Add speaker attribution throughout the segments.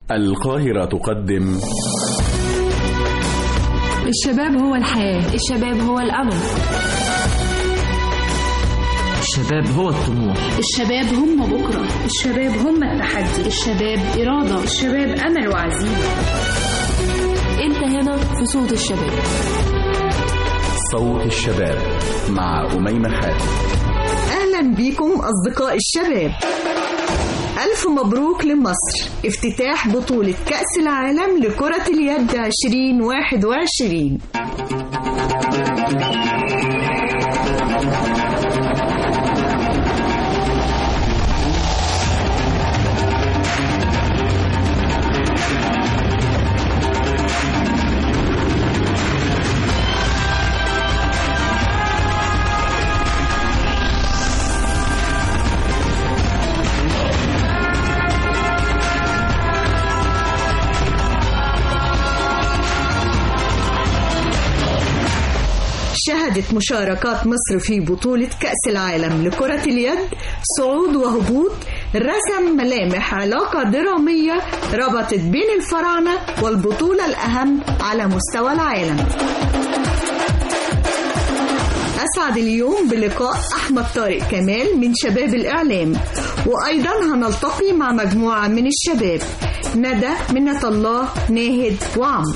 Speaker 1: القاهرة تقدم
Speaker 2: الشباب هو الحياة
Speaker 3: الشباب هو الأمل
Speaker 4: الشباب هو الطموح
Speaker 5: الشباب هم بكرة
Speaker 6: الشباب هم التحدي
Speaker 3: الشباب إرادة
Speaker 6: الشباب أمل وعزيمة
Speaker 3: أنت هنا في صوت الشباب
Speaker 1: صوت الشباب مع أميمة حاتم
Speaker 7: أهلا بكم أصدقاء الشباب ألف مبروك لمصر افتتاح بطولة كأس العالم لكرة اليد 2021 شهدت مشاركات مصر في بطولة كأس العالم لكرة اليد صعود وهبوط رسم ملامح علاقة درامية ربطت بين الفراعنة والبطولة الأهم على مستوى العالم أسعد اليوم بلقاء أحمد طارق كمال من شباب الإعلام وأيضا هنلتقي مع مجموعة من الشباب ندى منة الله ناهد وعمرو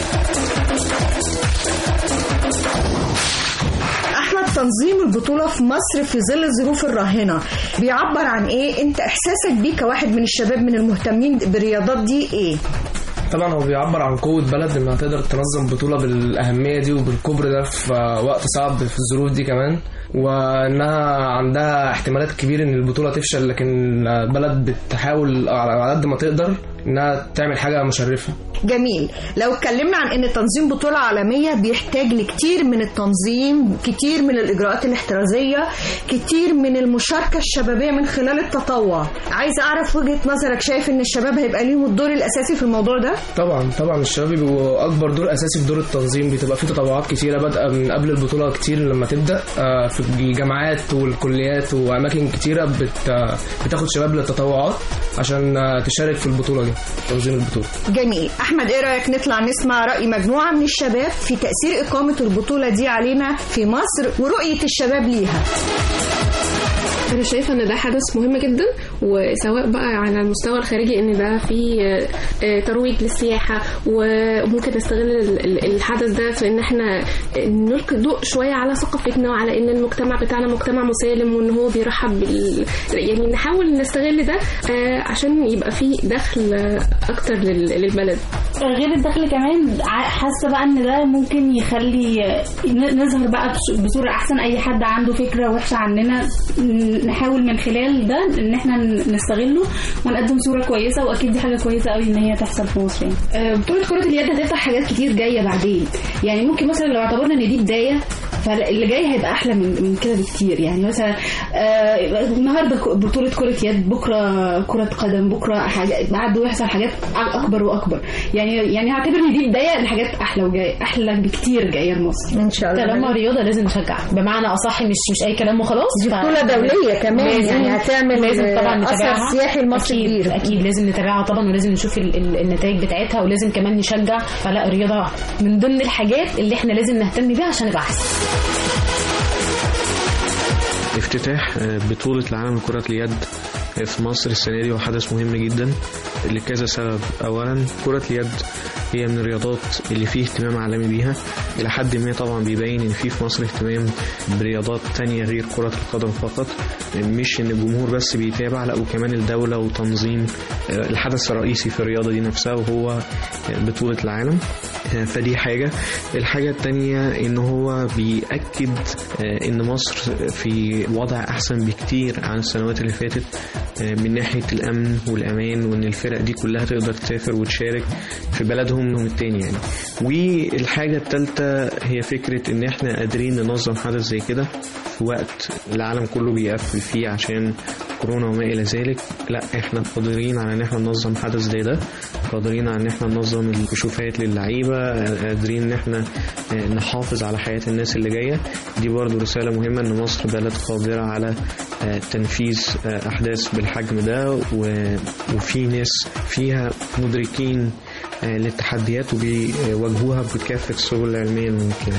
Speaker 7: احمد تنظيم البطوله في مصر في ظل الظروف الراهنه بيعبر عن ايه انت احساسك بيه كواحد من الشباب من المهتمين بالرياضات دي ايه
Speaker 8: طبعا هو بيعبر عن قوة بلد انها تقدر تنظم بطولة بالأهمية دي وبالكبر ده في وقت صعب في الظروف دي كمان وانها عندها احتمالات كبير ان البطولة تفشل لكن البلد بتحاول على قد ما تقدر انها تعمل حاجة مشرفة
Speaker 7: جميل لو اتكلمنا عن ان تنظيم بطولة عالمية بيحتاج لكتير من التنظيم كتير من الاجراءات الاحترازية كتير من المشاركة الشبابية من خلال التطوع عايز اعرف وجهة نظرك شايف ان الشباب هيبقى ليهم الدور الاساسي في الموضوع ده
Speaker 8: طبعا طبعا الشباب بيبقوا اكبر دور اساسي في دور التنظيم بتبقى في تطوعات كتيرة بادئة من قبل البطولة كتير لما تبدأ في الجامعات والكليات واماكن كتيرة بت بتاخد شباب للتطوعات عشان تشارك في البطولة دي تنظيم البطولة
Speaker 7: جميل احمد ايه رايك نطلع نسمع راي مجموعه من الشباب في تاثير اقامه البطوله دي علينا في مصر ورؤيه الشباب ليها
Speaker 9: انا شايفه ان ده حدث مهم جدا وسواء بقى على المستوى الخارجي ان ده في ترويج للسياحه وممكن نستغل الحدث ده في ان احنا نلقي الضوء شويه على ثقافتنا وعلى ان المجتمع بتاعنا مجتمع مسالم وان هو بيرحب بال يعني نحاول نستغل ده عشان يبقى في دخل اكتر للبلد
Speaker 5: غير الدخل كمان حاسه بقى ان ده ممكن يخلي نظهر بقى بصوره احسن اي حد عنده فكره وحشه عننا نحاول من خلال ده ان احنا نستغله ونقدم صوره كويسه واكيد دي حاجه كويسه قوي ان هي تحصل في مصر يعني.
Speaker 10: بطوله كره اليد هتفتح حاجات كتير جايه بعدين يعني ممكن مثلا لو اعتبرنا ان دي بدايه فاللي جاي هيبقى احلى من من كده بكتير يعني مثلا آه النهارده بطوله كره يد بكره كره قدم بكره حاجه بعد يحصل حاجات اكبر واكبر يعني يعني هعتبر ان دي بدايه لحاجات احلى وجايه احلى بكتير جايه لمصر
Speaker 7: ان شاء الله
Speaker 10: طالما رياضه لازم نشجع بمعنى اصح مش مش اي كلام وخلاص
Speaker 7: دي بطوله دوليه كمان يعني هتعمل
Speaker 10: لازم طبعا
Speaker 7: اثر سياحي لمصر
Speaker 10: أكيد
Speaker 7: كبير
Speaker 10: اكيد لازم نتابعها طبعا ولازم نشوف النتائج بتاعتها ولازم كمان نشجع فلا الرياضه من ضمن الحاجات اللي احنا لازم نهتم بيها عشان نبقى احسن
Speaker 11: افتتاح بطولة العالم لكرة اليد في مصر السنة دي وحدث مهم جدا لكذا سبب أولا كرة اليد هي من الرياضات اللي فيه اهتمام عالمي بيها إلى حد ما طبعا بيبين إن في في مصر اهتمام برياضات تانية غير كرة القدم فقط مش إن الجمهور بس بيتابع لا وكمان الدولة وتنظيم الحدث الرئيسي في الرياضة دي نفسها وهو بطولة العالم فدي حاجة الحاجة التانية إن هو بيأكد إن مصر في وضع أحسن بكتير عن السنوات اللي فاتت من ناحية الأمن والأمان وإن الفرق دي كلها تقدر تسافر وتشارك في بلدهم التاني يعني والحاجة التالتة هي فكرة إن إحنا قادرين ننظم حدث زي كده في وقت العالم كله بيقفل فيه عشان كورونا وما الى ذلك لا احنا قادرين على ان احنا ننظم حدث زي ده قادرين على ان احنا ننظم الكشوفات للعيبه قادرين ان احنا نحافظ على حياه الناس اللي جايه دي برضو رساله مهمه ان مصر بلد قادره على تنفيذ احداث بالحجم ده و- وفي ناس فيها مدركين للتحديات وبيواجهوها بكافه السبل العلميه الممكنه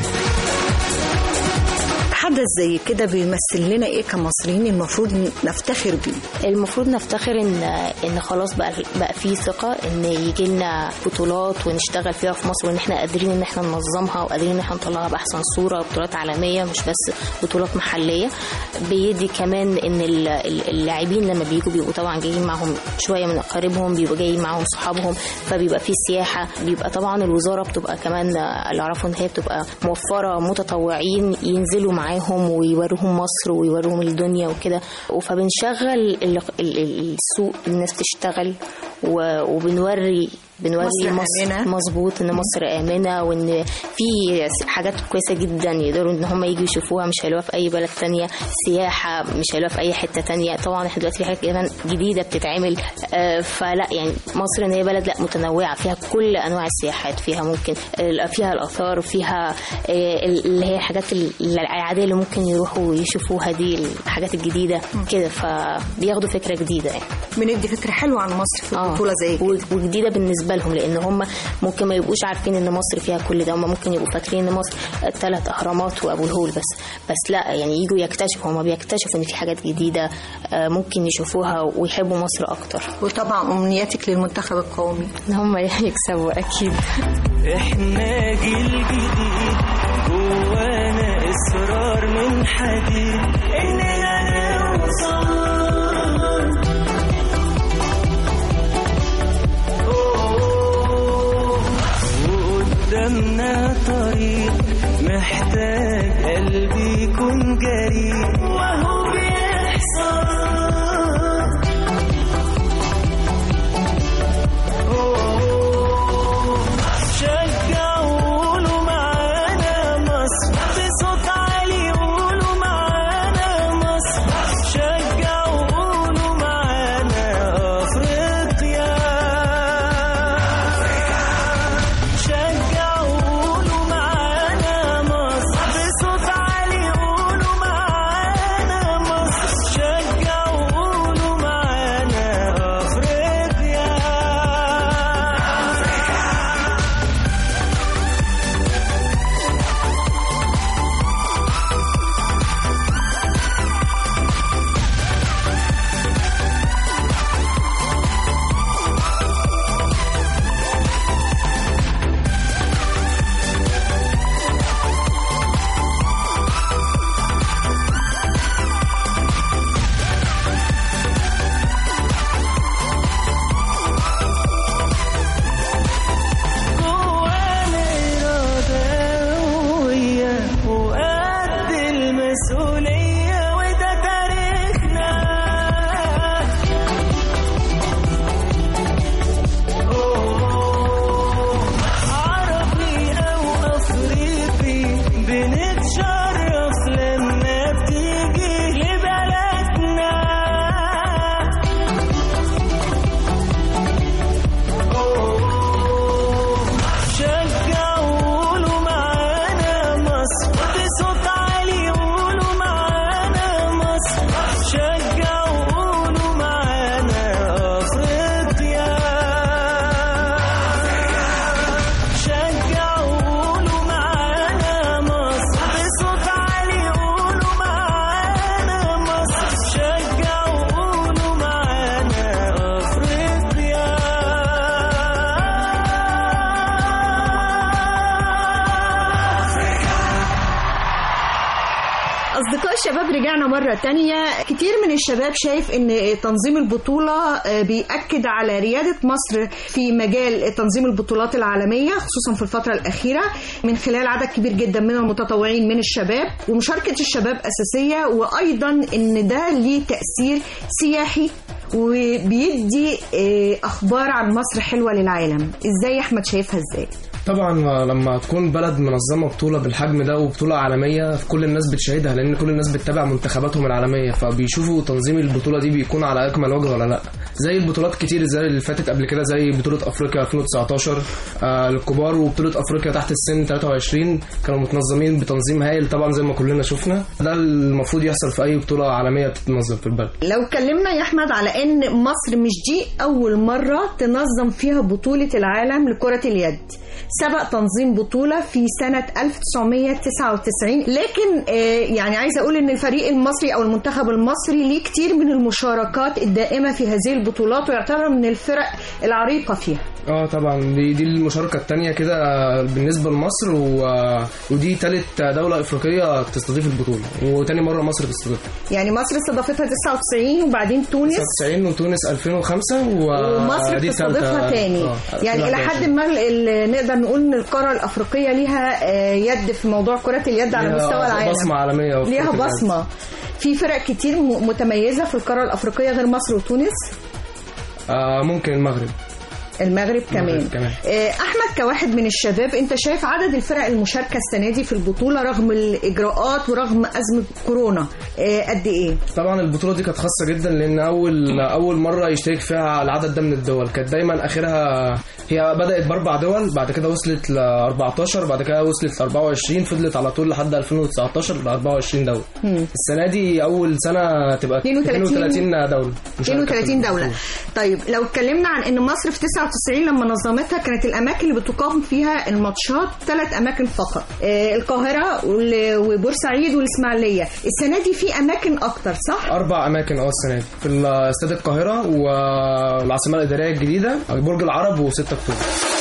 Speaker 7: حدث زي كده بيمثل لنا ايه كمصريين المفروض نفتخر بيه
Speaker 12: المفروض نفتخر ان ان خلاص بقى بقى في ثقه ان يجي لنا بطولات ونشتغل فيها في مصر وان احنا قادرين ان احنا ننظمها وقادرين ان احنا نطلعها باحسن صوره بطولات عالميه مش بس بطولات محليه بيدي كمان ان ال- ال- اللاعبين لما بيجوا بيبقوا طبعا جايين معاهم شويه من اقاربهم بيبقوا جايين معاهم صحابهم فبيبقى في سياحه بيبقى طبعا الوزاره بتبقى كمان اللي اعرفه ان هي بتبقى موفره متطوعين ينزلوا معاهم ويوروهم مصر ويوروهم الدنيا وكده فبنشغل ال- ال- ال- السوق الناس تشتغل و- وبنوري بنوري
Speaker 7: مصر آمنة.
Speaker 12: مظبوط ان مصر امنه وان في حاجات كويسه جدا يقدروا ان هم يجوا يشوفوها مش هيلاقوها في اي بلد تانية سياحه مش هيلاقوها في اي حته تانية طبعا احنا دلوقتي في حاجات كمان جديده بتتعمل آه، فلا يعني مصر ان هي بلد لا متنوعه فيها كل انواع السياحات فيها ممكن ال- فيها الاثار فيها آه، اللي هي الحاجات ال- العاديه اللي ممكن يروحوا يشوفوها دي الحاجات الجديده كده فبياخدوا فكره جديده يعني
Speaker 7: بندي فكره حلوه عن مصر في بطوله زي
Speaker 12: كده وجديده بالنسبه لهم لان هم ممكن ما يبقوش عارفين ان مصر فيها كل ده هم ممكن يبقوا فاكرين ان مصر ثلاث اهرامات وابو الهول بس بس لا يعني يجوا يكتشفوا هم بيكتشفوا ان في حاجات جديده آه، ممكن يشوفوها ويحبوا مصر اكتر
Speaker 7: وطبعا امنياتك للمنتخب القومي
Speaker 12: ان هم يكسبوا اكيد
Speaker 13: احنا جيل جديد جوانا اصرار من حديد اننا نوصل أوه، وقدامنا طريق محتاج قلبي يكون جريء وهو بيحصل شجعوا قولوا معانا مصر بصوت عالي قولوا معانا مصر شجعوا قولوا معانا افريقيا شجعوا قولوا معانا مصر بصوت عالي قولوا معانا مصر شجعوا قولوا معانا افريقيا جوانا إرادة قوية وقد المسؤولية وده تاريخنا أوه، عربي أو أفريقي بنتشرف لما بتيجي لبلدنا شجعوا قولوا معانا مصر بصوت عالي قولوا معانا مصر شجعوا قولوا معانا افريقيا شجعوا قولوا معانا مصر بصوت عالي قولوا معانا مصر شجعوا قولوا معانا افريقيا
Speaker 7: أصدقاء الشباب رجعنا مرة تانية كتير من الشباب شايف أن تنظيم البطولة آه، بيأكد على ريادة مصر في مجال تنظيم البطولات العالمية خصوصا في الفترة الأخيرة من خلال عدد كبير جدا من المتطوعين من الشباب ومشاركة الشباب أساسية وأيضا أن ده ليه تأثير سياحي وبيدي آه، أخبار عن مصر حلوة للعالم إزاي يا أحمد شايفها إزاي؟
Speaker 8: طبعا لما تكون بلد منظمه بطوله بالحجم ده وبطوله عالميه كل الناس بتشاهدها لان كل الناس بتتابع منتخباتهم العالميه فبيشوفوا تنظيم البطوله دي بيكون على اكمل وجه ولا لا زي البطولات كتير زي اللي فاتت قبل كده زي بطوله افريقيا 2019 آه الكبار وبطوله افريقيا تحت السن 23 كانوا متنظمين بتنظيم هايل طبعا زي ما كلنا شفنا ده المفروض يحصل في اي بطوله عالميه بتتنظم في البلد
Speaker 7: لو اتكلمنا يا احمد على ان مصر مش دي اول مره تنظم فيها بطوله العالم لكره اليد سبق تنظيم بطولة في سنة 1999 لكن آه، يعني عايزة أقول إن الفريق المصري أو المنتخب المصري ليه كتير من المشاركات الدائمة في هذه البطولات ويعتبر من الفرق العريقة فيها
Speaker 8: اه طبعا دي دي المشاركه الثانيه كده بالنسبه لمصر و... ودي ثالث دوله افريقيه تستضيف البطوله وتاني مره مصر تستضيفها
Speaker 7: يعني مصر استضافتها 99 وبعدين تونس
Speaker 8: 99 وتونس 2005 و...
Speaker 7: ومصر
Speaker 8: دي
Speaker 7: بتستضيفها
Speaker 8: التالتة-
Speaker 7: تاني
Speaker 8: آه،
Speaker 7: يعني الى
Speaker 8: 2021.
Speaker 7: حد ما ال- ال- نقدر نقول ان القاره الافريقيه ليها آه، يد في موضوع كره اليد على
Speaker 8: ليها
Speaker 7: مستوى العالم
Speaker 8: بصمة عالمية في
Speaker 7: ليها
Speaker 8: كرة اليد.
Speaker 7: بصمه في فرق كتير م- متميزه في القاره الافريقيه غير مصر وتونس
Speaker 8: آه ممكن المغرب
Speaker 7: المغرب كمان
Speaker 8: المغرب كمان.
Speaker 7: آه، احمد كواحد من الشباب انت شايف عدد الفرق المشاركه السنه دي في البطوله رغم الاجراءات ورغم ازمه كورونا آه، قد ايه
Speaker 8: طبعا البطوله دي كانت خاصه جدا لان اول اول مره يشترك فيها العدد ده من الدول كانت دايما اخرها هي بدات باربع دول بعد كده وصلت ل 14 بعد كده وصلت ل 24 فضلت على طول لحد 2019 ل 24 دوله
Speaker 7: مم.
Speaker 8: السنه دي اول سنه تبقى
Speaker 7: 32
Speaker 8: 32 دوله مشاركة في
Speaker 7: 32 دولة طيب لو اتكلمنا عن ان مصر في 99 لما نظمتها كانت الاماكن اللي بتقام فيها الماتشات ثلاث اماكن فقط آه القاهرة وال- وبورسعيد والاسماعيلية السنة دي في اماكن اكتر صح؟
Speaker 8: اربع اماكن اه السنه دي في استاد القاهره والعاصمه الاداريه الجديده برج العرب و6 اكتوبر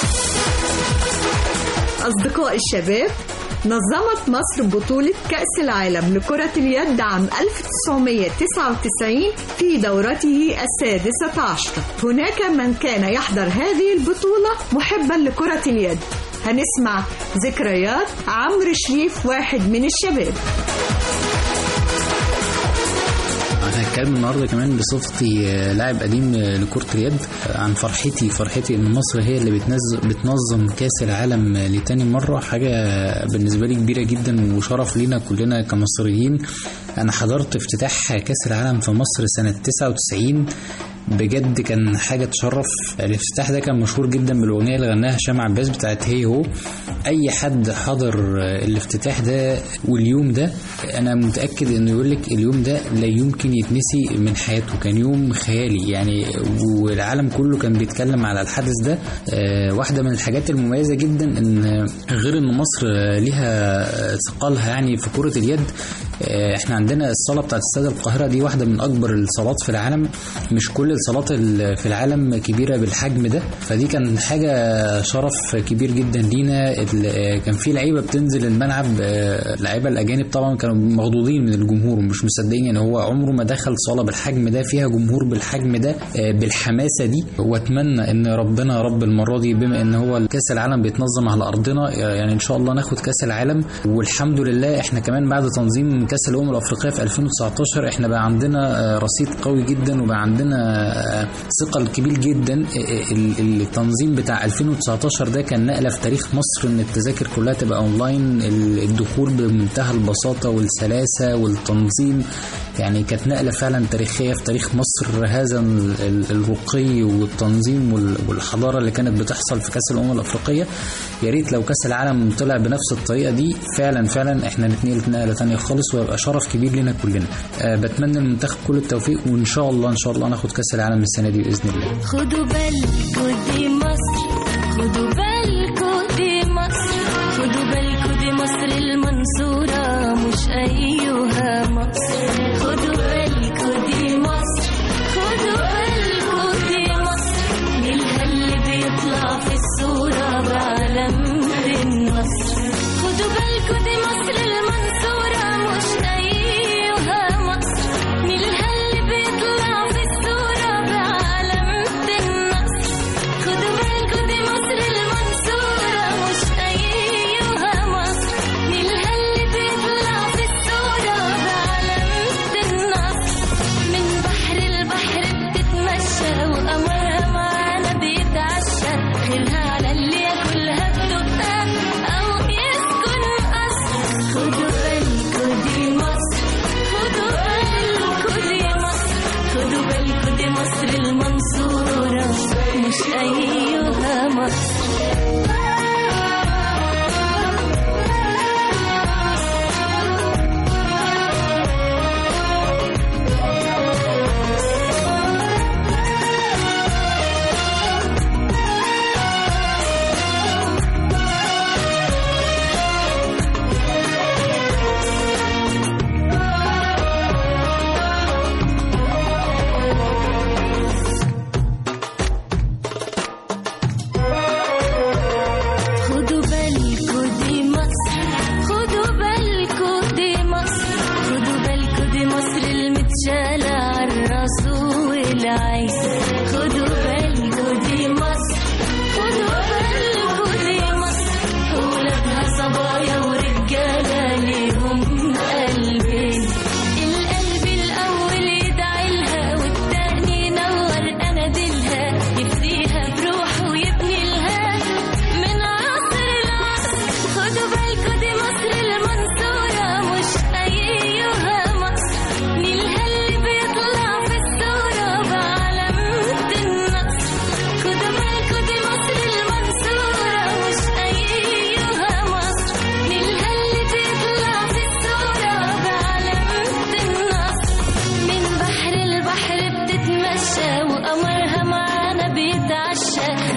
Speaker 7: أصدقاء الشباب نظمت مصر بطولة كأس العالم لكرة اليد عام 1999 في دورته السادسة عشر هناك من كان يحضر هذه البطولة محبا لكرة اليد هنسمع ذكريات عمرو شريف واحد من الشباب
Speaker 14: انا هتكلم النهارده كمان بصفتي آه، لاعب قديم آه، لكرة اليد آه، عن فرحتي فرحتي ان مصر هي اللي بتنظم بتنظم كاس العالم آه، لتاني مرة حاجة بالنسبة لي كبيرة جدا وشرف لينا كلنا كمصريين انا حضرت افتتاح كاس العالم في مصر سنة 99 بجد كان حاجة تشرف الافتتاح ده كان مشهور جدا بالأغنية اللي غناها هشام عباس بتاعت هي هو أي حد حضر الافتتاح ده واليوم ده أنا متأكد إنه يقول لك اليوم ده لا يمكن يتنسي من حياته كان يوم خيالي يعني والعالم كله كان بيتكلم على الحدث ده آه، واحدة من الحاجات المميزة جدا إن غير إن مصر ليها ثقلها يعني في كرة اليد آه، احنا عندنا الصالة بتاعت استاد القاهرة دي واحدة من أكبر الصالات في العالم مش كل الصالات ال- في العالم كبيرة بالحجم ده فدي كان حاجة شرف كبير جدا لينا ال- آه، كان في لعيبة بتنزل الملعب آه، لعيبة الأجانب طبعا كانوا مخضوضين من الجمهور ومش مصدقين يعني هو عمره ما دخل صالة بالحجم ده فيها جمهور بالحجم ده آه، بالحماسة دي وأتمنى إن ربنا يا رب المرة دي بما إن هو كأس العالم بيتنظم على أرضنا آه، يعني إن شاء الله ناخد كأس العالم والحمد لله إحنا كمان بعد تنظيم كأس الأمم الأفريقية في 2019 إحنا بقى عندنا آه، رصيد قوي جدا وبقى عندنا آه، ثقل كبير جدا آه، ال- التنظيم بتاع 2019 ده كان نقلة في تاريخ مصر إن التذاكر كلها تبقى أونلاين ال- الدخول بمنتهى البساطة والسلاسة والتنظيم يعني كانت نقلة فعلا تاريخية في تاريخ مصر هذا ال- ال- الرقي والتنظيم وال- والحضارة اللي كانت بتحصل في كأس الأمم الأفريقية يا ريت لو كأس العالم طلع بنفس الطريقة دي فعلا فعلا احنا نتنقل نقلة تانية خالص ويبقى شرف كبير لنا كلنا أه بتمنى المنتخب كل التوفيق وإن شاء الله إن شاء الله ناخد كأس العالم السنة دي بإذن الله
Speaker 15: خدوا بالكوا دي مصر خدوا بالكوا دي مصر خدوا بالكوا دي مصر المنصورة مش أيها مصر خدوا بالكوا دي مصر خدوا بالكوا دي مصر نيلها اللي بيطلع في الصورة بعلامة النصر خدوا بالكوا دي مصر المنصورة مش أيها مصر نيلها اللي بيطلع في الصورة بعلامة النصر خدوا بالكوا دي مصر المنصورة مش أيها مصر نيلها اللي بيطلع في الصورة بعلامة النصر من بحر البحر بتتمشى وقمرها معانا بيتعشى خيرها على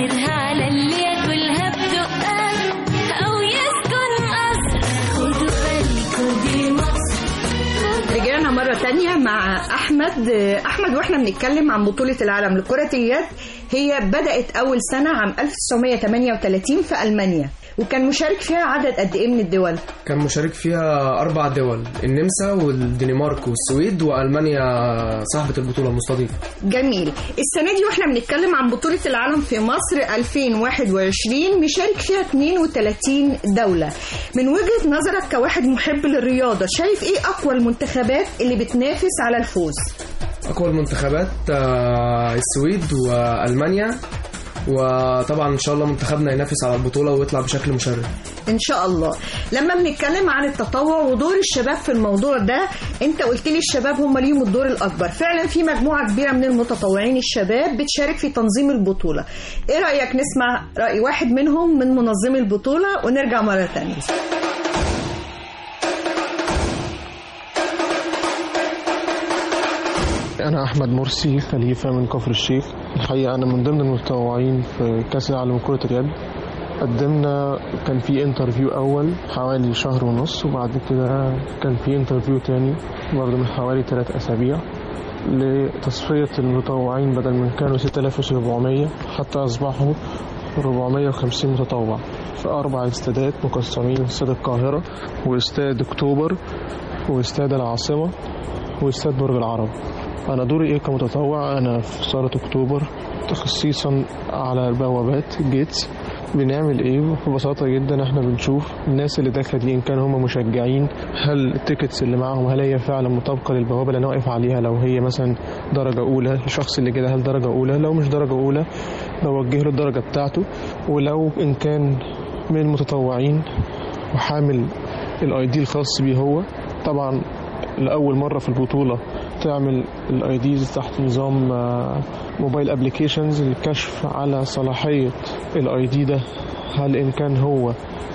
Speaker 15: غيرها على اللي ياكلها بدقها أو يسكن قصر خدوا بالكوا دي مصر
Speaker 7: رجعنا مرة تانية مع أحمد أحمد وإحنا بنتكلم عن بطولة العالم لكرة اليد هي بدأت أول سنة عام 1938 في ألمانيا وكان مشارك فيها عدد قد إيه من الدول؟
Speaker 8: كان مشارك فيها أربع دول النمسا والدنمارك والسويد وألمانيا صاحبة البطولة المستضيفة
Speaker 7: جميل السنة دي واحنا بنتكلم عن بطولة العالم في مصر 2021 مشارك فيها 32 دولة من وجهة نظرك كواحد محب للرياضة شايف ايه اقوى المنتخبات اللي بتنافس على الفوز
Speaker 8: أقوى المنتخبات آه، السويد وألمانيا وطبعا إن شاء الله منتخبنا ينافس على البطولة ويطلع بشكل مشرف
Speaker 7: ان شاء الله لما بنتكلم عن التطوع ودور الشباب في الموضوع ده انت قلت لي الشباب هم ليهم الدور الاكبر فعلا في مجموعه كبيره من المتطوعين الشباب بتشارك في تنظيم البطوله ايه رايك نسمع راي واحد منهم من منظمي البطوله ونرجع مره ثانيه
Speaker 16: أنا أحمد مرسي خليفة من كفر الشيخ الحقيقة أنا من ضمن المتطوعين في كأس العالم كرة اليد قدمنا كان في انترفيو أول حوالي شهر ونص وبعد كده كان في انترفيو تاني برضه من حوالي ثلاث أسابيع لتصفية المتطوعين بدل من كانوا 6700 حتى أصبحوا 450 متطوع في أربع استادات مقسمين استاد القاهرة واستاد أكتوبر واستاد العاصمة واستاد برج العرب أنا دوري إيه كمتطوع أنا في صالة أكتوبر تخصيصا على البوابات جيتس بنعمل ايه ببساطة جدا احنا بنشوف الناس اللي داخلة دي ان كان هم مشجعين هل التيكتس اللي معاهم هل هي فعلا مطابقة للبوابة اللي انا واقف عليها لو هي مثلا درجة اولى الشخص اللي كده هل درجة اولى لو مش درجة اولى بوجه له الدرجة بتاعته ولو ان كان من المتطوعين وحامل الاي دي الخاص بيه هو طبعا لأول مرة في البطولة تعمل الاي ديز تحت نظام آه، موبايل ابلكيشنز للكشف على صلاحية الاي دي ده هل ان كان هو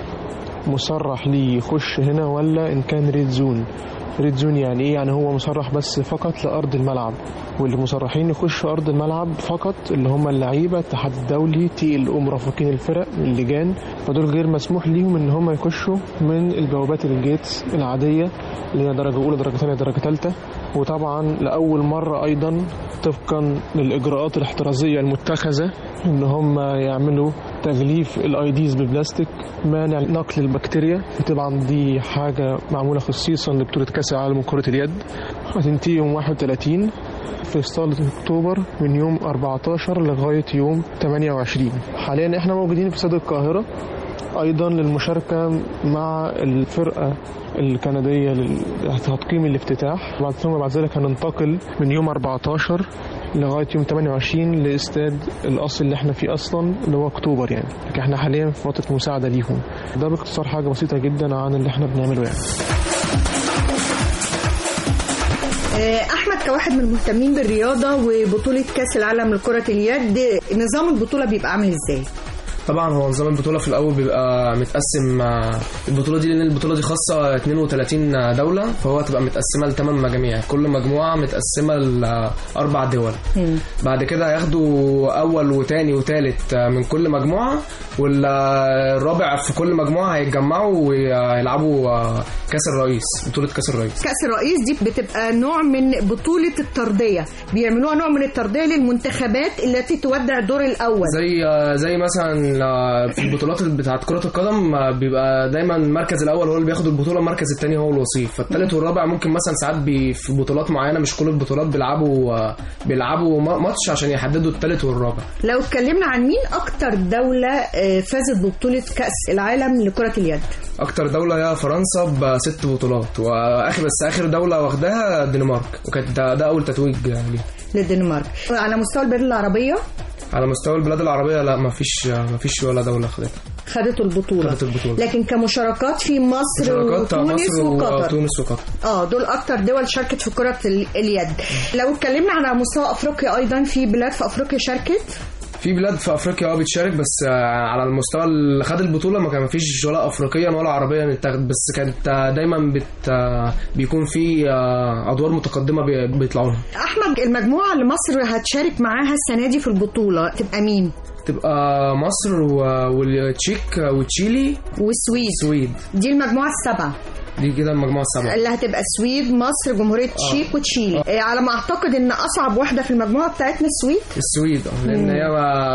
Speaker 16: مصرح ليه يخش هنا ولا ان كان ريد زون ريد زون يعني ايه يعني هو مصرح بس فقط لارض الملعب واللي مصرحين يخشوا ارض الملعب فقط اللي هم اللعيبه الاتحاد الدولي تي ال مرافقين الفرق اللجان فدول غير مسموح ليهم ان هم يخشوا من البوابات الجيتس العاديه اللي هي درجه اولى درجه ثانيه درجه ثالثه وطبعا لاول مره ايضا طبقا للاجراءات الاحترازيه المتخذه ان هم يعملوا تغليف الاي ديز ببلاستيك مانع نقل البكتيريا طبعا دي حاجه معموله خصيصا لبطوله كاس العالم كره اليد هتنتهي يوم 31 في صالة أكتوبر من يوم 14 لغاية يوم 28 حاليا احنا موجودين في استاد القاهرة أيضا للمشاركة مع الفرقة الكندية لتقييم الافتتاح بعد ثم بعد ذلك هننتقل من يوم 14 لغاية يوم 28 لاستاد الأصل اللي احنا فيه أصلا اللي هو أكتوبر يعني لكن احنا حاليا في فترة مساعدة ليهم ده باختصار حاجة بسيطة جدا عن اللي احنا بنعمله يعني
Speaker 7: آه، احمد كواحد من المهتمين بالرياضه وبطوله كاس العالم لكره اليد نظام البطوله بيبقى عامل ازاي
Speaker 8: طبعا هو نظام البطولة في الأول بيبقى متقسم آه، البطولة دي لأن البطولة دي خاصة 32 دولة فهو تبقى متقسمة لثمان مجاميع كل مجموعة متقسمة لأربع دول بعد كده هياخدوا أول وتاني وتالت آه، من كل مجموعة والرابع في كل مجموعة هيتجمعوا ويلعبوا آه، كأس الرئيس بطولة كأس الرئيس
Speaker 7: كاس الرئيس دي بتبقى نوع من بطوله الترضيه بيعملوها نوع من الترضيه للمنتخبات التي تودع الدور الاول
Speaker 8: زي زي مثلا في البطولات بتاعت كرة القدم بيبقى دايما المركز الأول هو اللي بياخد البطولة المركز الثاني هو الوصيف فالثالث والرابع ممكن مثلا ساعات بي في بطولات معينة مش كل البطولات بيلعبوا بيلعبوا ماتش عشان يحددوا الثالث والرابع
Speaker 7: لو اتكلمنا عن مين اكتر دوله آه، فازت ببطوله كاس العالم لكره اليد
Speaker 8: أكتر دولة هي فرنسا بست بطولات وآخر بس آخر دولة واخداها الدنمارك وكانت ده, ده أول تتويج ليها
Speaker 7: للدنمارك على مستوى البلاد العربيه
Speaker 8: على مستوى البلاد العربية لا ما فيش ما فيش ولا دولة خدتها
Speaker 7: خدت البطوله
Speaker 8: خدت البطولة
Speaker 7: لكن كمشاركات في مصر
Speaker 8: مشاركات
Speaker 7: وتونس
Speaker 8: مصر
Speaker 7: وقطر
Speaker 8: وتونس وقطر
Speaker 7: اه دول اكتر دول شاركت في كرة ال- اليد لو اتكلمنا على مستوى افريقيا ايضا في بلاد في افريقيا شاركت
Speaker 8: في بلاد في افريقيا اه بتشارك بس آه، على المستوى اللي خد البطوله ما كان فيش ولا افريقيا ولا عربيا اتاخد بس كانت آه، دايما بت آه، بيكون في آه، ادوار متقدمه بي- بيطلعوا لها
Speaker 7: احمد المجموعة اللي مصر هتشارك معاها السنة دي في البطولة تبقى مين
Speaker 8: تبقى مصر و- والتشيك وتشيلي
Speaker 7: والسويد
Speaker 8: السويد
Speaker 7: دي المجموعه السبعه
Speaker 8: دي كده المجموعه السبعه
Speaker 7: اللي هتبقى السويد مصر جمهوريه تشيك وتشيلي آه، على ما اعتقد ان اصعب واحده في المجموعه بتاعتنا السويد
Speaker 8: السويد اه لان
Speaker 7: مم.
Speaker 8: هي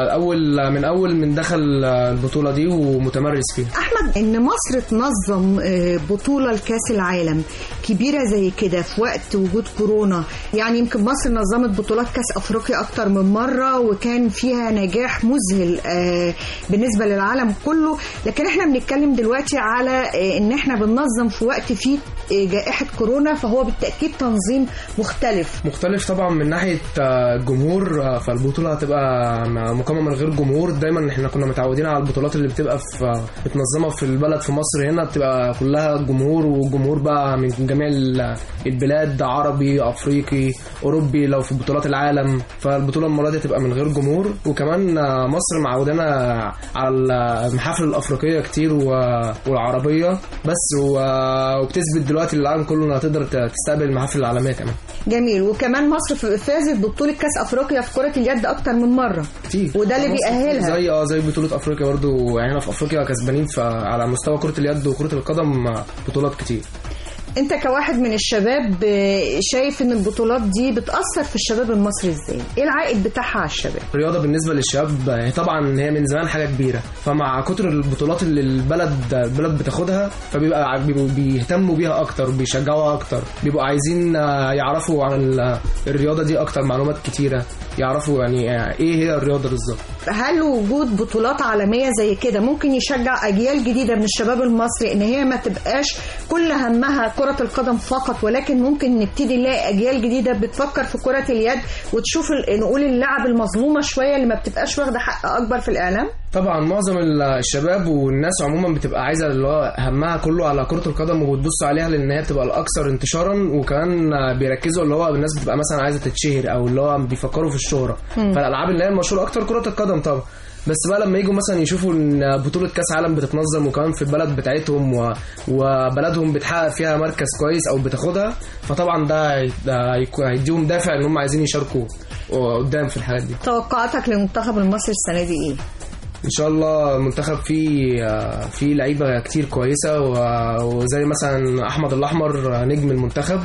Speaker 8: اول من اول من دخل البطوله دي ومتمرس فيها
Speaker 7: احمد ان مصر تنظم آه، بطوله لكاس العالم كبيره زي كده في وقت وجود كورونا يعني يمكن مصر نظمت بطولات كاس افريقيا اكتر من مره وكان فيها نجاح مذهل آه، بالنسبه للعالم كله لكن احنا بنتكلم دلوقتي على آه، ان احنا بننظم في وقت فيه آه، جائحه كورونا فهو بالتاكيد تنظيم مختلف
Speaker 8: مختلف طبعا من ناحيه آه، الجمهور آه، فالبطوله هتبقى مع- مقامه من غير جمهور دايما احنا كنا متعودين على البطولات اللي بتبقى في آه، متنظمه في البلد في مصر هنا بتبقى كلها جمهور وجمهور بقى من جميع ال- البلاد عربي افريقي اوروبي لو في بطولات العالم فالبطوله المره دي تبقى من غير جمهور وكمان آه، مصر معودانا على المحافل الافريقيه كتير و- والعربيه بس و- وبتثبت دلوقتي للعالم كله انها تقدر ت- تستقبل المحافل العالميه كمان
Speaker 7: جميل وكمان مصر ف- فازت ببطوله كاس افريقيا في كره اليد اكتر من مره
Speaker 8: كتير
Speaker 7: وده اللي
Speaker 8: مصر
Speaker 7: بيأهلها.
Speaker 8: زي اه زي بطوله افريقيا برضو يعني احنا في افريقيا كسبانين ف- على مستوى كره اليد وكره القدم آه، بطولات كتير
Speaker 7: انت كواحد من الشباب آه، شايف ان البطولات دي بتأثر في الشباب المصري ازاي ايه العائد بتاعها على الشباب
Speaker 8: الرياضه بالنسبه للشباب هي طبعا هي من زمان حاجه كبيره فمع كتر البطولات اللي البلد البلد بتاخدها فبيبقى بيبقوا بيهتموا بيها اكتر بيشجعوها اكتر بيبقوا عايزين آه، يعرفوا عن ال- الرياضه دي اكتر معلومات كتيره يعرفوا يعني آه، ايه هي الرياضه بالظبط
Speaker 7: هل وجود بطولات عالمية زي كده ممكن يشجع أجيال جديدة من الشباب المصري إن هي ما تبقاش كل همها كرة القدم فقط ولكن ممكن نبتدي نلاقي أجيال جديدة بتفكر في كرة اليد وتشوف ال- نقول اللعب المظلومة شوية اللي ما بتبقاش واخدة حق أكبر في الإعلام
Speaker 8: طبعا معظم الشباب والناس عموما بتبقى عايزه اللي هو همها كله على كره القدم وبتبص عليها لان هي بتبقى الاكثر انتشارا وكمان بيركزوا اللي هو الناس بتبقى مثلا عايزه تتشهر او اللي هو بيفكروا في الشهره
Speaker 17: مم.
Speaker 8: فالالعاب اللي هي المشهوره اكتر كره القدم طبعا بس بقى لما يجوا مثلا يشوفوا ان بطوله كاس عالم بتتنظم وكمان في البلد بتاعتهم و... وبلدهم بتحقق فيها مركز كويس او بتاخدها فطبعا ده هي- ده هيكون- هيديهم دافع ان هم عايزين يشاركوا قدام في الحاجات دي
Speaker 7: توقعاتك للمنتخب المصري السنة دي إيه؟
Speaker 8: ان شاء الله المنتخب فيه فيه لعيبه كتير كويسه و- وزي مثلا احمد الاحمر نجم المنتخب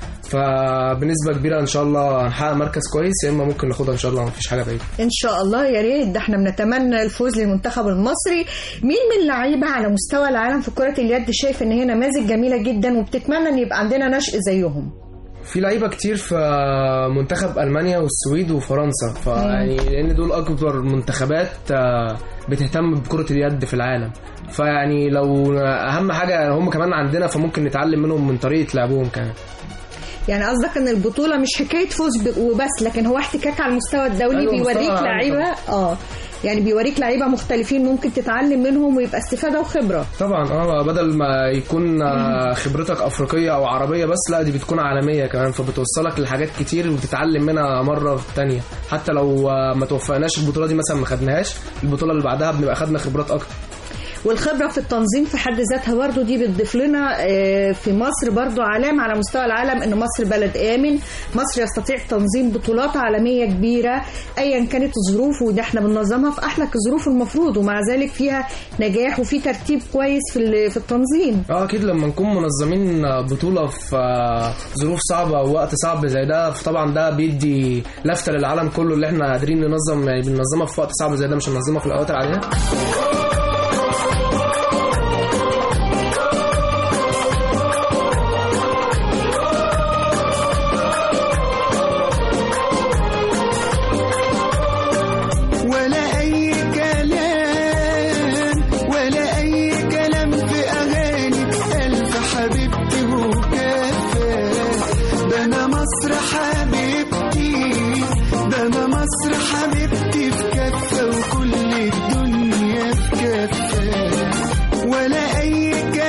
Speaker 8: فبنسبه كبيره ان شاء الله هنحقق مركز كويس يا اما ممكن ناخدها ان شاء الله مفيش حاجه بعيده
Speaker 7: ان شاء الله يا ريت ده احنا بنتمنى الفوز للمنتخب المصري مين من اللعيبه على مستوى العالم في كره اليد شايف ان هي نماذج جميله جدا وبتتمنى ان يبقى عندنا نشء زيهم
Speaker 8: في لعيبه كتير في منتخب المانيا والسويد وفرنسا فيعني لان دول اكبر منتخبات آه، بتهتم بكره اليد في العالم فيعني لو اهم حاجه هم كمان عندنا فممكن نتعلم منهم من طريقه لعبهم كمان
Speaker 7: يعني قصدك ان البطوله مش حكايه فوز ب- وبس لكن هو احتكاك على المستوى الدولي
Speaker 8: أيوة،
Speaker 7: بيوريك
Speaker 8: مستوى عالي
Speaker 7: لعيبه اه يعني بيوريك لعيبه مختلفين ممكن تتعلم منهم ويبقى استفاده وخبره
Speaker 8: طبعا اه بدل ما يكون آه، خبرتك افريقيه او عربيه بس لا دي بتكون عالميه كمان فبتوصلك لحاجات كتير وتتعلم منها مره تانية حتى لو آه، ما توفقناش البطوله دي مثلا ما خدناهاش البطوله اللي بعدها بنبقى خدنا خبرات اكتر
Speaker 7: والخبره في التنظيم في حد ذاتها برضو دي بتضيف لنا آه، في مصر برضو علامه على مستوى العالم ان مصر بلد امن مصر يستطيع تنظيم بطولات عالميه كبيره ايا كانت الظروف وده احنا بننظمها في احلك الظروف المفروض ومع ذلك فيها نجاح وفي ترتيب كويس في ال- في التنظيم
Speaker 8: اه اكيد لما نكون منظمين بطوله في آه، ظروف صعبه ووقت صعب زي ده فطبعا ده بيدي لفته للعالم كله اللي احنا قادرين ننظم يعني بننظمها في وقت صعب زي ده مش هننظمها في الاوقات العاديه
Speaker 13: ولا أي كلام ولا أي كلام في أغاني ألف حبيبتي وكفى ده أنا مصر حبيبتي ده أنا مصر حبيبتي في كفة وكل الدنيا في كفة ولا أي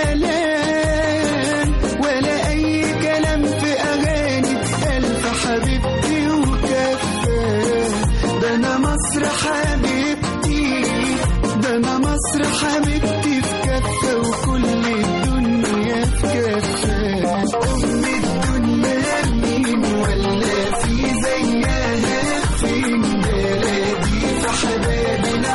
Speaker 13: كلام ولا أي كلام في أغاني ألف حبيبتي وكفى ده أنا مصر حبيبتي ده أنا مصر حبيبتي في كفة وكل الدنيا في كفة أم الدنيا مين ولا في زيها فين بلدي في حباب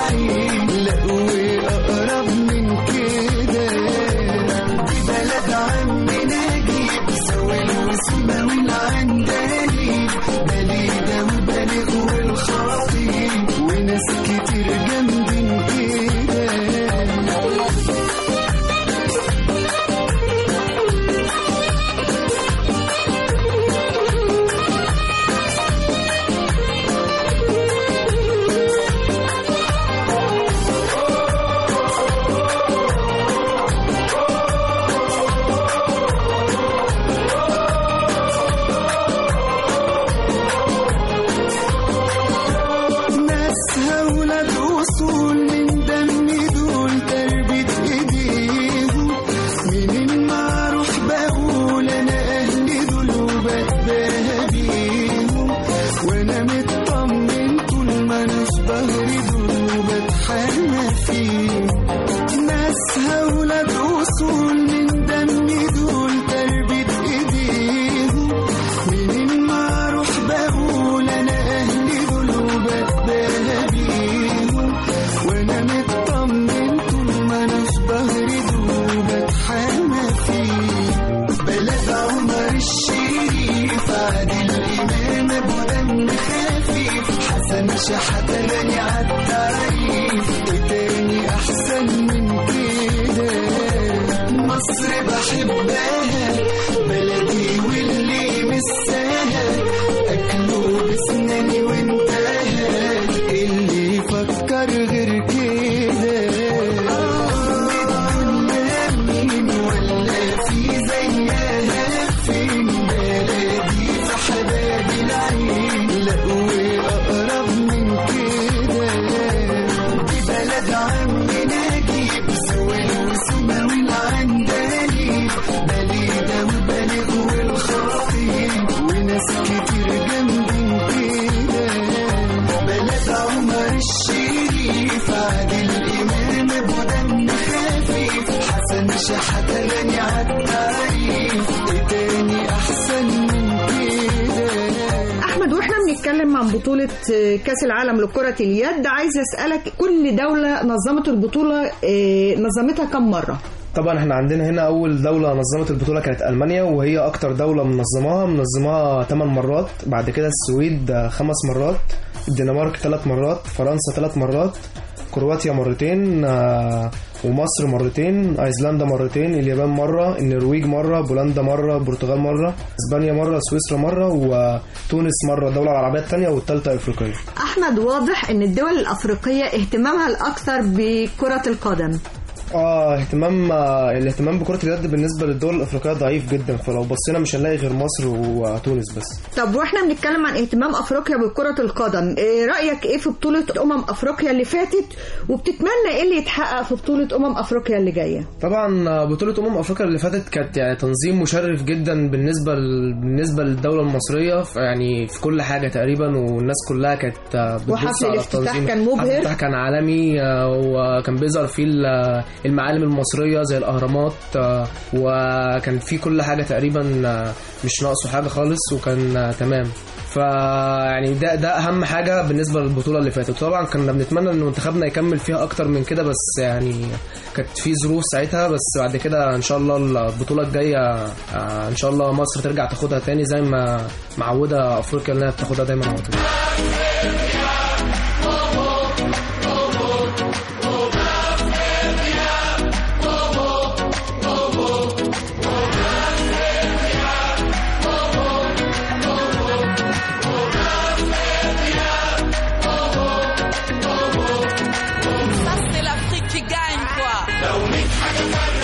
Speaker 13: حنفي ناسها ولاد أصول من دم دول تربية إيديهم منين ما أروح بقول أنا أهلي دول وبتباهى بيهم وأنا مطمن طول ما أنا في ظهري دول وبتحامى فيه بلد عمر الشريف عادل الإمام أبو دم خفيف حسن شحات غني عالتعريف وتاني أحسن من كده مصر بحبها بلدي واللي مساها أكله بسناني وانتهى اللي يفكر غير كده مين ولا في زيها فين بلدي في حباب العين لا وأقرب من كده دي بلد عمي نجيب سويل وسما والعندليب بليدة وبلغ والخطيب وناس كتير جنبين كده بلد عمر الشريف عادل الإمام أبو دم خفيف حسن شحات غني عالتعريف تاني أحسن من كده
Speaker 7: احمد واحنا بنتكلم عن بطولة كأس العالم لكرة اليد عايز اسألك كل دولة نظمت البطولة آه، نظمتها كم مرة؟
Speaker 8: طبعا احنا عندنا هنا اول دولة نظمت البطولة كانت المانيا وهي اكتر دولة منظماها منظماها 8 مرات بعد كده السويد آه، خمس مرات الدنمارك ثلاث مرات فرنسا ثلاث مرات كرواتيا مرتين آه، ومصر مرتين ايسلندا مرتين اليابان مرة النرويج مرة بولندا مرة البرتغال مرة اسبانيا مرة سويسرا مرة وتونس مرة الدولة العربية الثانية والثالثة افريقية
Speaker 7: احمد واضح ان الدول الافريقية اهتمامها الاكثر بكرة القدم
Speaker 8: اه اهتمام آه، الاهتمام بكرة اليد بالنسبة للدول الافريقية ضعيف جدا فلو بصينا مش هنلاقي غير مصر وتونس بس
Speaker 7: طب واحنا بنتكلم عن اهتمام افريقيا بكرة القدم إيه رأيك ايه في بطولة امم افريقيا اللي فاتت وبتتمنى ايه اللي يتحقق في بطولة امم افريقيا اللي جاية
Speaker 8: طبعا آه، بطولة أمم أفريقيا اللي فاتت كانت يعني تنظيم مشرف جدا بالنسبة ل... بالنسبة للدولة المصرية ف- يعني في كل حاجة تقريبا والناس كلها كانت آه، بتبص
Speaker 7: وحفل
Speaker 8: على
Speaker 7: الافتتاح
Speaker 8: التنظيم.
Speaker 7: كان مبهر.
Speaker 8: حفل الافتتاح كان عالمي آه، وكان بيظهر فيه ال- المعالم المصرية زي الأهرامات آه، وكان فيه كل حاجة تقريبا آه، مش ناقصه حاجة خالص وكان آه، تمام فيعني ده ده اهم حاجه بالنسبه للبطوله اللي فاتت طبعا كنا بنتمنى ان منتخبنا يكمل فيها اكتر من كده بس يعني كانت في ظروف ساعتها بس بعد كده ان شاء الله البطوله الجايه آه، ان شاء الله مصر ترجع تاخدها تاني زي ما معوده افريقيا انها بتاخدها دايما على طول
Speaker 17: Ça, c'est l'Afrique qui gagne, quoi.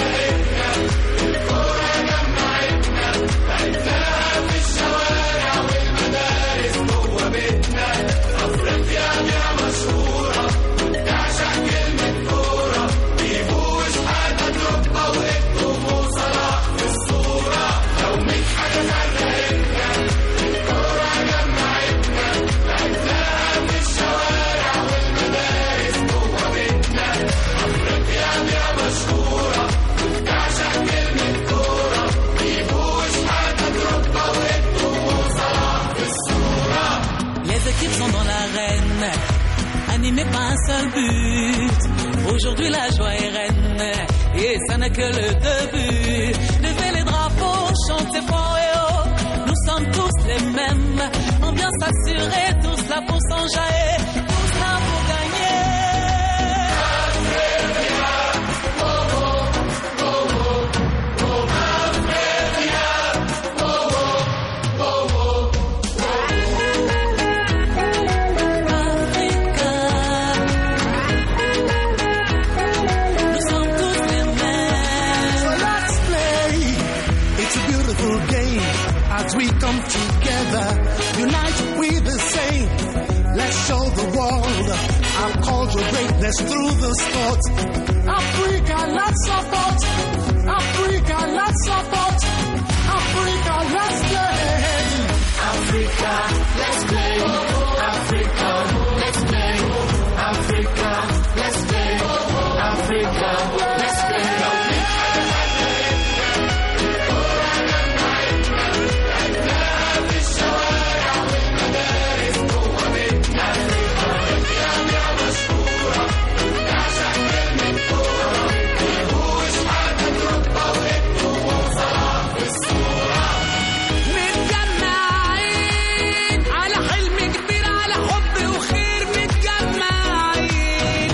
Speaker 17: Les équipes sont dans l'arène, animées par un seul but. Aujourd'hui, la joie est reine, et ça n'est que le début. Levez les drapeaux, chantez fort et haut. Nous sommes tous les mêmes, ambiance assurée, tous là pour s'enjailler, tous là pour gagner. Nous sommes tous les mêmes.
Speaker 13: So let's play. It's a beautiful game as we come together. Unite we the same. Let's show the world our cultural greatness through the sport. Africa, let's support. Africa, let's support. Africa, let's play. Africa, let's play. Africa, let's play. Africa, let's play.
Speaker 17: متجمعين على حلم كبير على حب وخير متجمعين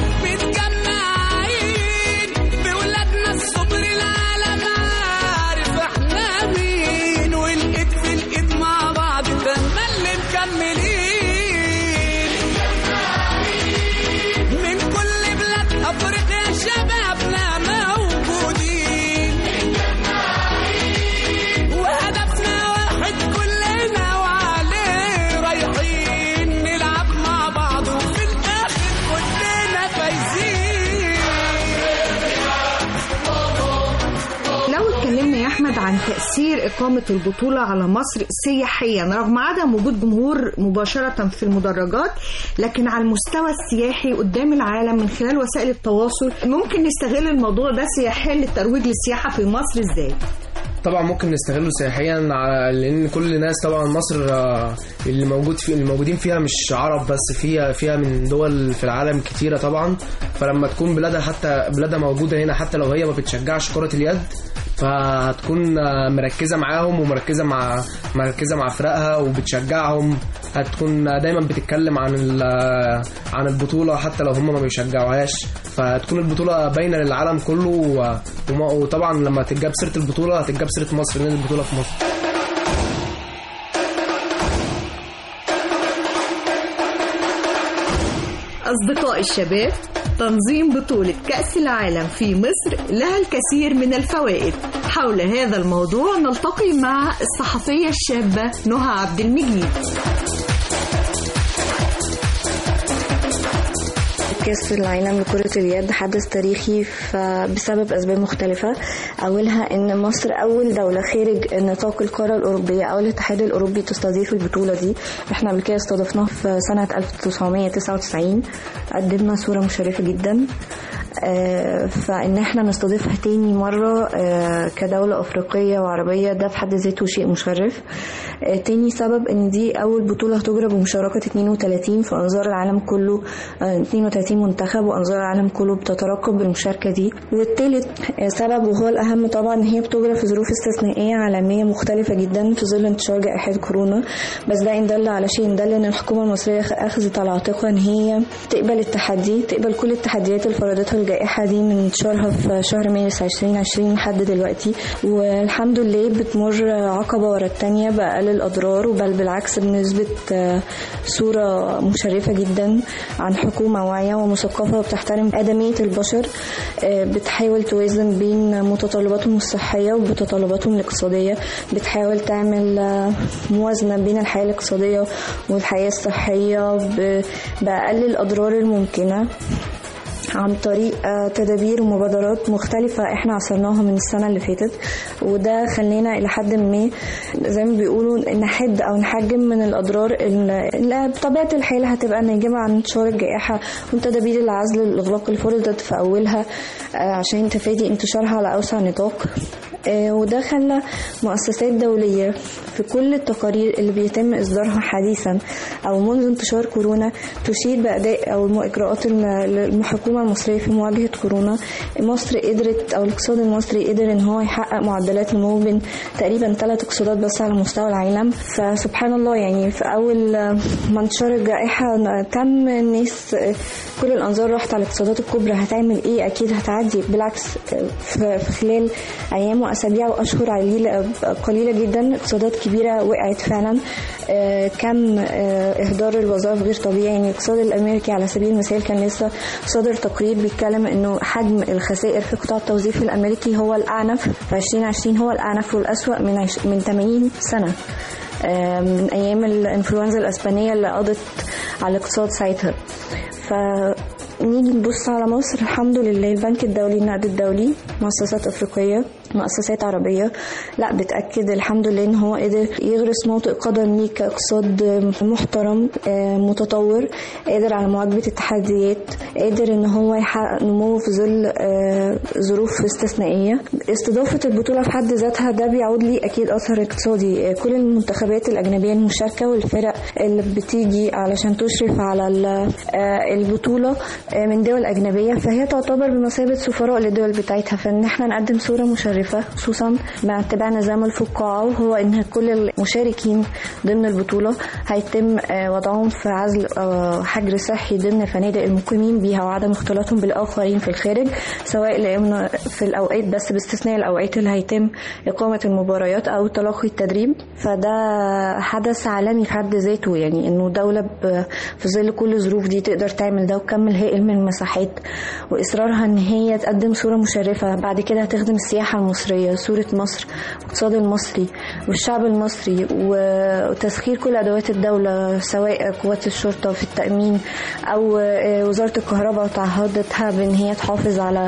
Speaker 17: متجمعين بولادنا الصبر العالم عارف احنا مين والايد في الايد مع بعض ده اللي مكملين من كل بلاد افريقيا شبابنا موجودين وهدفنا واحد كلنا وعليه رايحين نلعب مع بعض وفي الاخر كلنا فايزين
Speaker 7: لو اتكلمنا يا احمد عن تاثير اقامه البطوله على مصر سياحيا رغم عدم وجود جمهور مباشره في المدرجات لكن على المستوى السياحي قدام العالم من خلال وسائل التواصل ممكن نستغل الموضوع ده سياحيا للترويج للسياحه في مصر ازاي؟
Speaker 8: طبعا ممكن نستغله سياحيا على- لان كل الناس طبعا مصر آه، اللي موجود في اللي موجودين فيها مش عرب بس فيها فيها من دول في العالم كتيره طبعا فلما تكون بلادها حتى بلادها موجوده هنا حتى لو هي ما بتشجعش كره اليد فهتكون آه، مركزه معاهم ومركزه مع مركزه مع فرقها وبتشجعهم هتكون دايما بتتكلم عن ال- عن البطوله حتى لو هم ما بيشجعوهاش فتكون البطوله باينه للعالم كله و- وما- وطبعا لما تتجاب سيره البطوله هتتجاب سيره مصر لان البطوله في مصر
Speaker 7: أصدقاء الشباب تنظيم بطولة كأس العالم في مصر لها الكثير من الفوائد حول هذا الموضوع نلتقي مع الصحفية الشابة نهى عبد المجيد
Speaker 18: كأس العالم لكرة اليد حدث تاريخي بسبب أسباب مختلفة أولها أن مصر أول دولة خارج نطاق القارة الأوروبية أو الاتحاد الأوروبي تستضيف البطولة دي احنا قبل كده استضفناها في سنة 1999 قدمنا صورة مشرفة جدا آه، فإن احنا نستضيفها تاني مرة آه، كدولة أفريقية وعربية ده في حد ذاته شيء مشرف آه، تاني سبب إن دي أول بطولة هتجرى بمشاركة 32 في أنظار العالم كله آه، 32 منتخب وأنظار العالم كله بتترقب بالمشاركة دي والتالت آه، سبب وهو الأهم طبعا إن هي بتجرى في ظروف استثنائية عالمية مختلفة جدا في ظل انتشار جائحة كورونا بس ده إن دل على شيء إن دل إن الحكومة المصرية أخذت على عاتقها إن هي تقبل التحدي تقبل كل التحديات اللي فرضتها الجائحة دي من انتشارها في شهر مارس 2020 لحد دلوقتي والحمد لله بتمر عقبة ورا التانية بأقل الأضرار وبل بالعكس بنسبة آه، صورة مشرفة جدا عن حكومة واعية ومثقفة وبتحترم آدمية البشر آه، بتحاول توازن بين متطلباتهم الصحية ومتطلباتهم الاقتصادية بتحاول تعمل آه، موازنة بين الحياة الاقتصادية والحياة الصحية ب- بأقل الأضرار الممكنة عن طريق آه، تدابير ومبادرات مختلفة احنا عصرناها من السنة اللي فاتت وده خلينا إلى حد ما زي ما بيقولوا نحد أو نحجم من الأضرار اللي اللي بطبيعة الحال هتبقى ناجمة عن انتشار الجائحة وتدابير العزل والإغلاق اللي فرضت في أولها آه، عشان تفادي انتشارها على أوسع نطاق آه، وده خلى مؤسسات دولية في كل التقارير اللي بيتم إصدارها حديثا أو منذ انتشار كورونا تشير بأداء أو الإجراءات الم- الحكومة المصرية في مواجهة كورونا مصر قدرت أو الاقتصاد المصري قدر إن هو يحقق معدلات نمو بين تقريبا ثلاث اقتصادات بس على مستوى العالم فسبحان الله يعني في أول آه، ما انتشار الجائحة تم الناس آه، كل الأنظار راحت على الاقتصادات الكبرى هتعمل إيه أكيد هتعدي بالعكس آه، في في خلال أيام وأسابيع وأشهر قليلة قليلة جدا اقتصادات كبيرة وقعت فعلا آه، كم آه، إهدار الوظائف غير طبيعي يعني الاقتصاد الأمريكي على سبيل المثال كان لسه صادر تقرير بيتكلم إنه حجم الخسائر في قطاع التوظيف الأمريكي هو الأعنف في 2020 هو الأعنف والأسوأ من عش- من 80 سنة آه، من أيام الإنفلونزا الأسبانية اللي قضت على الاقتصاد ساعتها ف نيجي نبص على مصر الحمد لله البنك الدولي النقد الدولي مؤسسات افريقيه مؤسسات عربية لا بتأكد الحمد لله ان هو قدر يغرس موطئ قدم ليه كاقتصاد محترم آه، متطور قادر على مواجهة التحديات قادر ان هو يحقق نمو في ظل آه، ظروف استثنائية استضافة البطولة في حد ذاتها ده بيعود لي اكيد اثر اقتصادي آه، كل المنتخبات الاجنبية المشاركة والفرق اللي بتيجي علشان تشرف على ال- آه، البطولة آه، من دول اجنبية فهي تعتبر بمثابة سفراء للدول بتاعتها فان احنا نقدم صورة مشرفة خصوصا مع اتباع نظام الفقاعة وهو ان كل المشاركين ضمن البطولة هيتم آه، وضعهم في عزل آه، حجر صحي ضمن الفنادق المقيمين بيها وعدم اختلاطهم بالآخرين في الخارج سواء لأن في الأوقات بس باستثناء الأوقات اللي هيتم إقامة المباريات أو تلقي التدريب فده حدث عالمي في حد ذاته يعني إنه دولة ب- في ظل كل الظروف دي تقدر تعمل ده وكمل هائل من المساحات وإصرارها إن هي تقدم صورة مشرفة بعد كده هتخدم السياحة المصرية صورة مصر والاقتصاد المصري والشعب المصري وتسخير كل أدوات الدولة سواء قوات الشرطة في التأمين أو آه، وزارة الكهرباء وتعهدتها بإن هي تحافظ على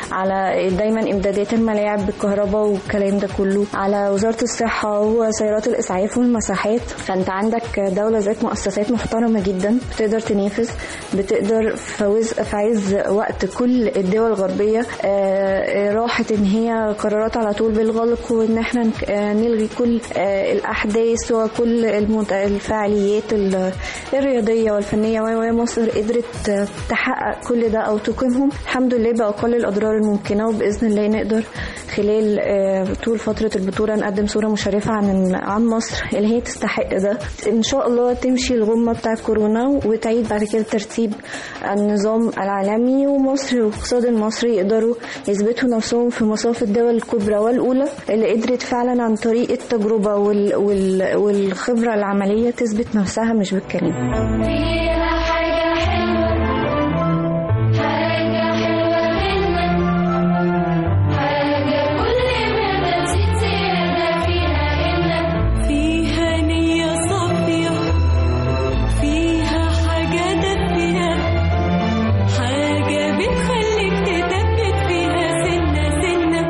Speaker 18: على دايما إمدادات الملاعب بالكهرباء والكلام ده كله على وزارة الصحة وسيارات الإسعاف والمساحات فأنت عندك دولة ذات مؤسسات محترمة جدا بتقدر تنافس بتقدر في وز- في عز وقت كل الدول الغربية آه، آه، راحت إن هي قرارات على طول بالغلق وإن احنا نك- آه، نلغي كل آه، الأحداث وكل المت- الفعاليات ال- الرياضية والفنية و- ومصر قدرت آه، تحقق كل ده أو تقيمهم الحمد لله بأقل الأضرار الممكنة وبإذن الله نقدر خلال آه، طول فترة البطولة نقدم صورة مشرفة عن عن مصر اللي هي تستحق ده إن شاء الله تمشي الغمة بتاع كورونا وتعيد بعد كده ترتيب النظام العالمي ومصر والاقتصاد المصري يقدروا يثبتوا نفسهم في مصاف الدول الكبرى والأولى اللي قدرت فعلا عن طريق التجربة وال وال والخبرة العملية تثبت نفسها مش بالكلام
Speaker 15: فيها حاجة حلوة حاجة حلوة منك حاجة كل ما تزيد زيادة فيها إنك
Speaker 17: فيها نية صافية فيها حاجة دافية حاجة بتخليك تثبت فيها سنة سنة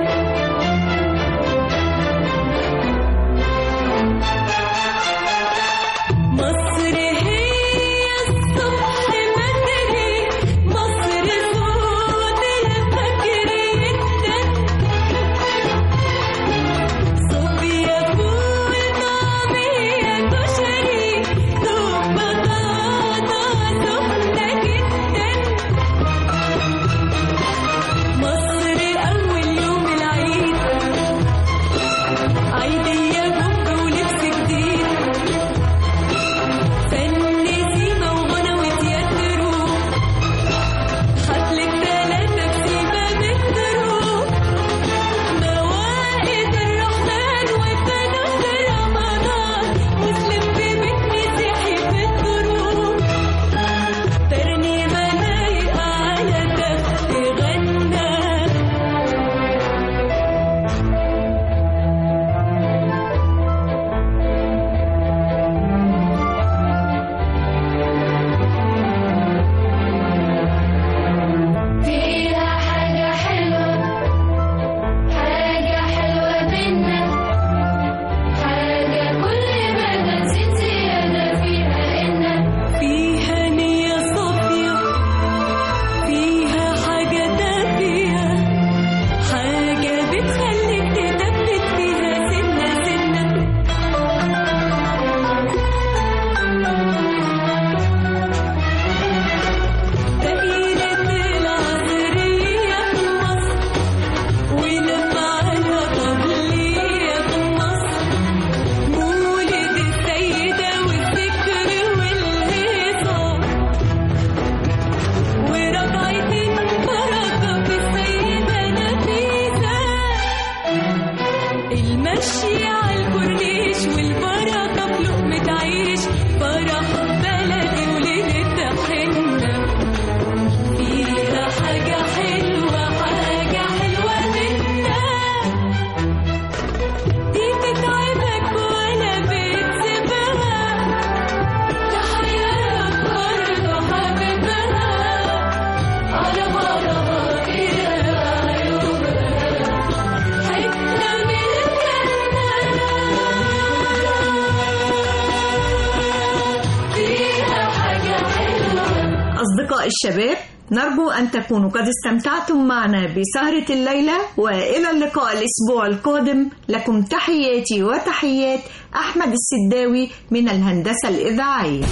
Speaker 17: مصر هي
Speaker 7: أصدقاء الشباب نرجو أن تكونوا قد استمتعتم معنا بسهرة الليلة وإلى اللقاء الأسبوع القادم لكم تحياتي وتحيات أحمد السداوي من الهندسة الإذاعية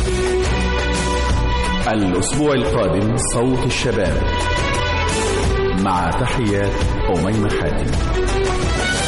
Speaker 1: الأسبوع القادم صوت الشباب مع تحيات أميمة حاتم